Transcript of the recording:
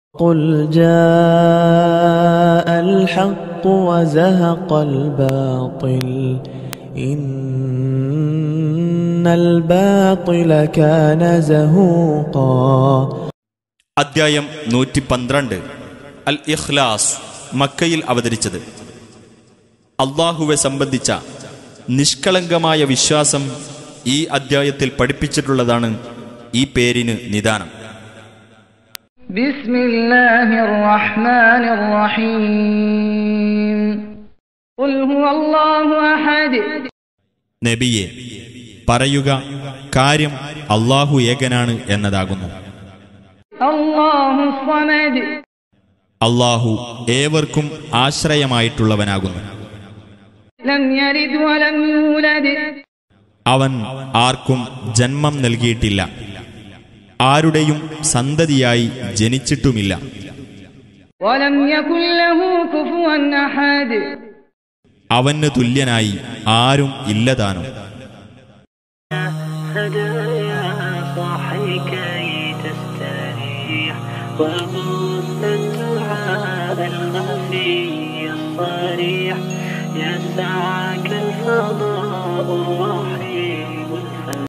قل جاء الحق وزهق الباطل إن الباطل كان زهوقا അദ്ധ്യായം നൂറ്റി പന്ത്രണ്ട് അൽ ഇഖ്ലാസ് മക്കയിൽ അവതരിച്ചത് അള്ളാഹുവെ സംബന്ധിച്ച നിഷ്കളങ്കമായ വിശ്വാസം ഈ അദ്ധ്യായത്തിൽ പഠിപ്പിച്ചിട്ടുള്ളതാണ് ഈ പേരിന് നിദാനം بسم الله الرحمن الرحيم قل هو الله أحد നബിയെ പറയുക കാര്യം അള്ളാഹു ഏകനാണ് എന്നതാകുന്നു الله الصمد അള്ളാഹു ഏവർക്കും ആശ്രയമായിട്ടുള്ളവനാകുന്നു لم يلد ولم يولد അവൻ ആർക്കും ജന്മം നൽകിയിട്ടില്ല ആരുടെയും സന്തതിയായി ജനിച്ചിട്ടുമില്ല ولم يكن له كفوا أحد അവന് തുല്യനായി ആരും ഇല്ലതാനും هدايا صاحي كي تستريح وبث الدعاء الخفي الصريح يسعك الفضاء الروح